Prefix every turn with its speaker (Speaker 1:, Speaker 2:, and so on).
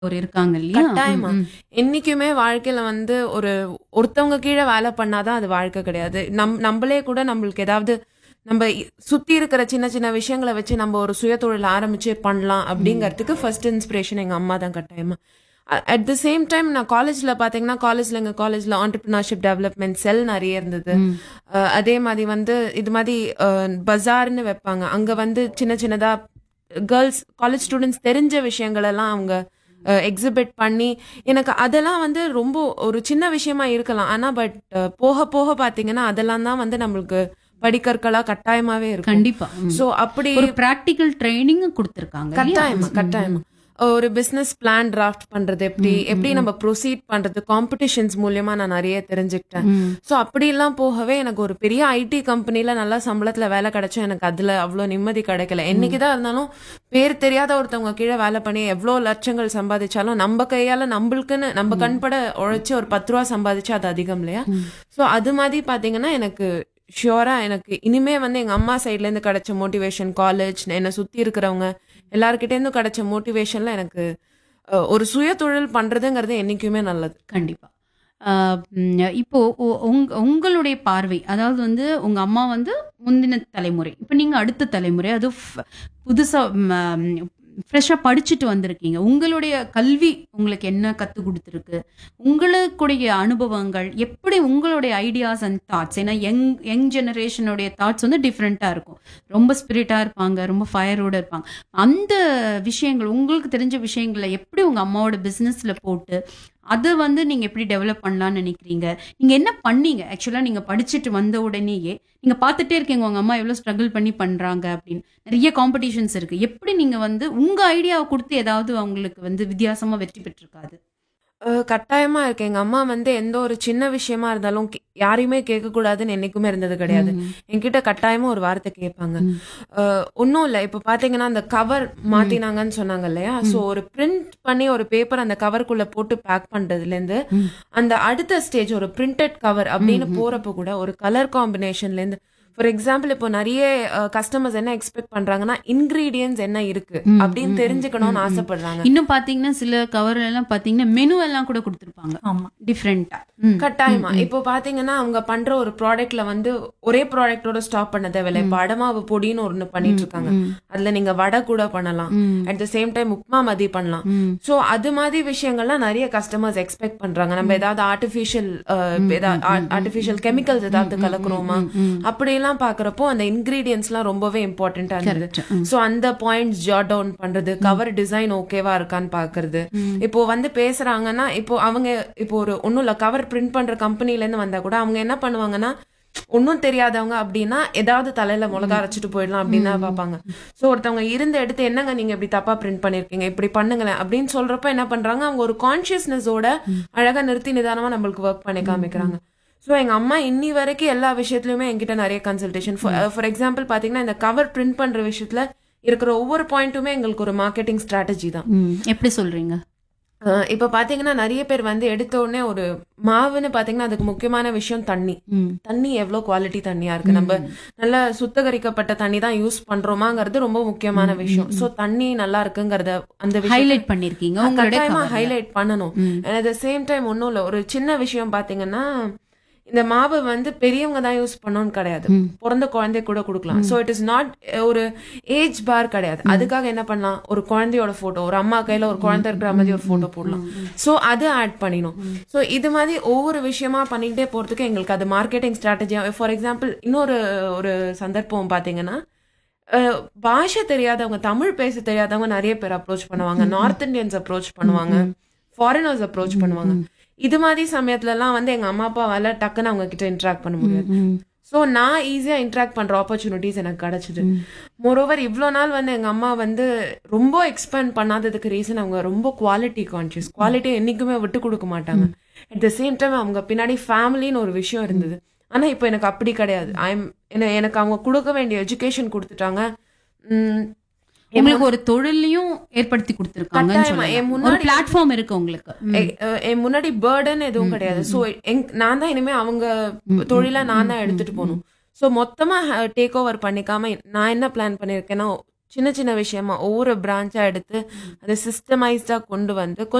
Speaker 1: ஒரு இருக்காங்க இல்லையா
Speaker 2: கட்டாயமா
Speaker 1: ம், ம்.
Speaker 2: என்னைக்குமே வாழ்க்கையில வந்து ஒரு ஒருத்தவங்க கீழே வேலை பண்ணாதான் அது வாழ்க்கை கிடையாது நம் நம்மளே கூட நம்மளுக்கு ஏதாவது நம்ம இ- சுத்தி இருக்கிற சின்ன சின்ன விஷயங்களை வச்சு நம்ம ஒரு சுயதொழில் ஆரம்பிச்சு பண்ணலாம் அப்படிங்கறதுக்கு ஃபர்ஸ்ட் இன்ஸ்பிரேஷன் எங்க அம்மா தான் கட்டாயமா அட் த சேம் டைம் நான் காலேஜ்ல பாத்தீங்கன்னா காலேஜ்ல எங்க காலேஜ்ல ஆண்டர்பிரினர்ஷிப் டெவலப்மெண்ட் செல் நிறைய இருந்தது அஹ் அதே மாதிரி வந்து இது மாதிரி பஜார்னு வைப்பாங்க அங்க வந்து சின்ன சின்னதா கேர்ள்ஸ் காலேஜ் ஸ்டூடெண்ட்ஸ் தெரிஞ்ச விஷயங்கள் எல்லாம் அவங்க எக்ஸிபிட் பண்ணி எனக்கு அதெல்லாம் வந்து ரொம்ப ஒரு சின்ன விஷயமா இருக்கலாம் ஆனா பட் போக போக பாத்தீங்கன்னா அதெல்லாம் தான் வந்து நம்மளுக்கு படிக்கற்களா கட்டாயமாவே இருக்கும்
Speaker 1: கண்டிப்பா ம்.
Speaker 2: சோ அப்படி
Speaker 1: ஒரு பிராக்டிக்கல் ட்ரைனிங் கொடுத்திருக்காங்க இல்லையா?
Speaker 2: கட்டாயமா கட்டாயமா ஒரு பிசினஸ் பிளான் டிராஃப்ட் பண்றது எப்படி எப்படி நம்ம ப்ரொசீட் பண்றது காம்படிஷன்ஸ் மூலியமா நான் நிறைய தெரிஞ்சுக்கிட்டேன்
Speaker 1: ம்.
Speaker 2: சோ அப்படிலாம் போகவே எனக்கு ஒரு பெரிய ஐடி கம்பெனில நல்ல சம்பளத்துல வேலை கிடைச்சும் எனக்கு அதுல அவ்வளவு நிம்மதி கிடைக்கல என்னைக்குதான் இருந்தாலும் பேர் தெரியாத ஒருத்தவங்க கீழே வேலை பண்ணி எவ்வளவு லட்சங்கள் சம்பாதிச்சாலும் நம்ம கையால நம்மளுக்குன்னு நம்ம கண்பட உழைச்சு ஒரு பத்து ரூபா சம்பாதிச்சா அது அதிகம் இல்லையா சோ அது மாதிரி பாத்தீங்கன்னா எனக்கு ஷியோரா எனக்கு இனிமே வந்து எங்க அம்மா சைட்ல இருந்து கிடைச்ச மோட்டிவேஷன் காலேஜ் என்னை சுத்தி இருக்கிறவங்க எல்லார்கிட்ட இருந்தும் கிடைச்ச மோட்டிவேஷன்ல எனக்கு அஹ், ஒரு சுய தொழில் பண்றதுங்கிறது என்னைக்குமே நல்லது
Speaker 1: கண்டிப்பா ஆஹ் உம் இப்போ உ- உங்க உங்களுடைய பார்வை அதாவது வந்து உங்க அம்மா வந்து முந்தின தலைமுறை இப்போ நீங்க அடுத்த தலைமுறை அது ஃப- புதுசா ஃப்ரெஷ்ஷாக படிச்சுட்டு வந்திருக்கீங்க உங்களுடைய கல்வி உங்களுக்கு என்ன கற்றுக் கொடுத்துருக்கு உங்களுக்குடைய அனுபவங்கள் எப்படி உங்களுடைய ஐடியாஸ் அண்ட் தாட்ஸ் ஏன்னா யங் யங் ஜெனரேஷனுடைய தாட்ஸ் வந்து டிஃப்ரெண்ட்டாக இருக்கும் ரொம்ப ஸ்பிரிட்டாக இருப்பாங்க ரொம்ப ஃபயரோட இருப்பாங்க அந்த விஷயங்கள் உங்களுக்கு தெரிஞ்ச விஷயங்களை எப்படி உங்கள் அம்மாவோட பிஸ்னஸில் போட்டு அதை வந்து நீங்கள் எப்படி டெவலப் பண்ணலாம்னு நினைக்கிறீங்க நீங்கள் என்ன பண்ணீங்க ஆக்சுவலாக நீங்கள் படிச்சுட்டு வந்த உடனேயே நீங்கள் பார்த்துட்டே இருக்கீங்க உங்கள் அம்மா எவ்வளோ ஸ்ட்ரகிள் பண்ணி பண்ணுறாங்க அப்படின்னு நிறைய காம்படிஷன்ஸ் இருக்குது எப்படி நீங்கள் வந்து உங்கள் ஐடியாவை கொடுத்து ஏதாவது அவங்களுக்கு வந்து வித்தியாசமாக வெற்றி பெற்றிருக்காது
Speaker 2: அஹ், கட்டாயமா இருக்கு எங்க அம்மா வந்து எந்த ஒரு சின்ன விஷயமா இருந்தாலும் கே- யாரையுமே கேட்க கூடாதுன்னு என்னைக்குமே இருந்தது கிடையாது என்கிட்ட கட்டாயமா ஒரு வார்த்தை கேட்பாங்க அஹ், ஒண்ணும் இல்ல இப்ப பாத்தீங்கன்னா அந்த கவர் மாத்தினாங்கன்னு சொன்னாங்க இல்லையா சோ ஒரு பிரிண்ட் பண்ணி ஒரு பேப்பர் அந்த கவருக்குள்ள போட்டு பேக் பண்றதுல இருந்து அந்த அடுத்த ஸ்டேஜ் ஒரு பிரிண்டட் கவர் அப்படின்னு போறப்ப கூட ஒரு கலர் காம்பினேஷன்ல இருந்து ஃபார் எக்ஸாம்பிள் இப்போ நிறைய கஸ்டமர்ஸ் என்ன எக்ஸ்பெக்ட் பண்றாங்கன்னா இன்கிரீடியன்ஸ் என்ன இருக்கு அப்படின்னு தெரிஞ்சுக்கணும்னு ஆசைப்படுறாங்க
Speaker 1: இன்னும் பார்த்தீங்கன்னா சில கவர் எல்லாம் பார்த்தீங்கன்னா மெனு எல்லாம் கூட கொடுத்துருப்பாங்க
Speaker 3: ஆமா
Speaker 1: டிஃப்ரெண்ட்டாக
Speaker 2: கட்டாயமா இப்போ பாத்தீங்கன்னா அவங்க பண்ற ஒரு ப்ராடக்ட்ல வந்து ஒரே ப்ராடக்ட்டோட ஸ்டாப் பண்ண தேவையில்ல இப்போ அடமாவு பொடின்னு ஒண்ணு பண்ணிட்டு இருக்காங்க அதுல நீங்க வடை கூட பண்ணலாம் at the same time upma மதி பண்ணலாம் சோ அது மாதிரி விஷயங்கள்லாம் நிறைய கஸ்டமர்ஸ் எக்ஸ்பெக்ட் பண்றாங்க நம்ம ஏதாவது ஆர்டிபிஷியல் ஆர்டிபிஷியல் கெமிக்கல்ஸ் ஏதாவது கலக்குறோமா அப்படி எல்லாம் பாக்குறப்போ அந்த இன்கிரீடியன்ஸ் எல்லாம் ரொம்பவே இம்பார்ட்டன்டா இருந்தது சோ அந்த பாயிண்ட்ஸ் ஜாட் டவுன் பண்றது கவர் டிசைன் ஓகேவா இருக்கான்னு பாக்குறது இப்போ வந்து பேசுறாங்கன்னா இப்போ அவங்க இப்போ ஒரு ஒண்ணும் இல்ல கவர் பிரிண்ட் பண்ற கம்பெனில இருந்து வந்தா கூட அவங்க என்ன பண்ணுவாங்கன்னா ஒன்னும் தெரியாதவங்க அப்படின்னா ஏதாவது தலையில மிளகா அரைச்சிட்டு போயிடலாம் அப்படின்னு தான் பார்ப்பாங்க சோ ஒருத்தவங்க இருந்து எடுத்து என்னங்க நீங்க இப்படி தப்பா பிரிண்ட் பண்ணிருக்கீங்க இப்படி பண்ணுங்களேன் அப்படின்னு சொல்றப்ப என்ன பண்றாங்க அவங்க ஒரு கான்சியஸ்னஸோட அழகா நிறுத்தி நிதானமா நம்மளுக்கு ஒர்க் பண்ணி காமிக்கிறாங்க சோ எங்க அம்மா இன்னி வரைக்கும் எல்லா விஷயத்துலயுமே என்கிட்ட நிறைய கன்சல்டேஷன் ஃபார் எக்ஸாம்பிள் பாத்தீங்கன்னா இந்த கவர் பிரிண்ட் பண்ற விஷயத்துல இருக்கிற ஒவ்வொரு பாயிண்ட்டுமே எங்களுக்கு ஒரு மார்க்கெட்டிங் ஸ்ட்ராட்டஜி தான்
Speaker 1: எப்படி சொல்றீங்க
Speaker 2: அஹ் இப்ப பாத்தீங்கன்னா நிறைய பேர் வந்து எடுத்த உடனே ஒரு மாவுன்னு பாத்தீங்கன்னா அதுக்கு முக்கியமான விஷயம் தண்ணி
Speaker 1: ம்
Speaker 2: தண்ணி எவ்வளவு குவாலிட்டி தண்ணியா இருக்கு நம்ம நல்ல சுத்தகரிக்கப்பட்ட தண்ணி தான் யூஸ் பண்றோமாங்கிறது ரொம்ப முக்கியமான விஷயம் சோ தண்ணி நல்லா இருக்குங்கிறத அந்த விஷயம்
Speaker 1: ஹைலைட் பண்ணிருக்கீங்க உங்களுடைய
Speaker 2: கட்டாயமா
Speaker 1: cover ல.
Speaker 2: ஹைலைட் பண்ணணும் அட் த சேம் டைம் ஒன்றும் இல்லை ஒரு சின்ன விஷயம் பாத்தீங்கன்னா இந்த மாவு வந்து பெரியவங்க தான் யூஸ் பண்ணணும்னு கிடையாது பிறந்த குழந்தை கூட கொடுக்கலாம் சோ இட் இஸ் நாட் ஒரு ஏஜ் பார் கிடையாது அதுக்காக என்ன பண்ணலாம் ஒரு குழந்தையோட போட்டோ ஒரு அம்மா கையில ஒரு குழந்தை இருக்கிற மாதிரி ஒரு போட்டோ போடலாம் சோ அது ஆட் பண்ணிடும் சோ இது மாதிரி ஒவ்வொரு விஷயமா பண்ணிக்கிட்டே போறதுக்கு எங்களுக்கு அது மார்க்கெட்டிங் ஸ்ட்ராட்டஜியா ஃபார் எக்ஸாம்பிள் இன்னொரு ஒரு சந்தர்ப்பம் பாத்தீங்கன்னா அஹ், பாஷை தெரியாதவங்க தமிழ் பேச தெரியாதவங்க நிறைய பேர் அப்ரோச் பண்ணுவாங்க நார்த் இந்தியன்ஸ் அப்ரோச் பண்ணுவாங்க ஃபாரினர்ஸ் அப்ரோச் பண்ணுவாங்க இது மாதிரி சமயத்துல எல்லாம் வந்து எங்க அம்மா அப்பாவால டக்குன்னு அவங்க கிட்ட இன்டராக்ட் பண்ண முடியாது சோ நான் ஈஸியா இன்டராக்ட் பண்ற ஆப்பர்ச்சுனிட்டிஸ் எனக்கு கிடைச்சது மோரோவர் இவ்வளோ நாள் வந்து எங்க அம்மா வந்து ரொம்ப எக்ஸ்பேண்ட் பண்ணாததுக்கு ரீசன் அவங்க ரொம்ப குவாலிட்டி கான்சியஸ் குவாலிட்டி என்னைக்குமே விட்டு கொடுக்க மாட்டாங்க அட் த சேம் டைம் அவங்க பின்னாடி ஃபேமிலின்னு ஒரு விஷயம் இருந்தது ஆனா இப்போ எனக்கு அப்படி கிடையாது ஐம் எனக்கு அவங்க கொடுக்க வேண்டிய எஜுகேஷன் கொடுத்துட்டாங்க உம்,
Speaker 1: உங்களுக்கு ஒரு தொழிலையும் ஏற்படுத்தி கொடுத்துருக்காங்கன்னு
Speaker 2: கட்டாயமா. என்
Speaker 1: சொல்லலாம். ஒரு
Speaker 2: முன்னாடி-
Speaker 1: பிளாட்ஃபார்ம் இருக்கு உங்களுக்கு ம்.
Speaker 2: எ- அஹ் என் முன்னாடி பேர்டன் எதுவும் கிடையாது சோ நான் தான் இனிமே அவங்க தொழில நான் தான் எடுத்துட்டு போகணும் சோ மொத்தமா டேக் ஓவர் பண்ணிக்காம நான் என்ன பிளான் பண்ணிருக்கேன்னா சின்ன சின்ன விஷயமா ஒவ்வொரு பிரான்ச்சா எடுத்து அதை சிஸ்டமைஸ்டா கொண்டு வந்து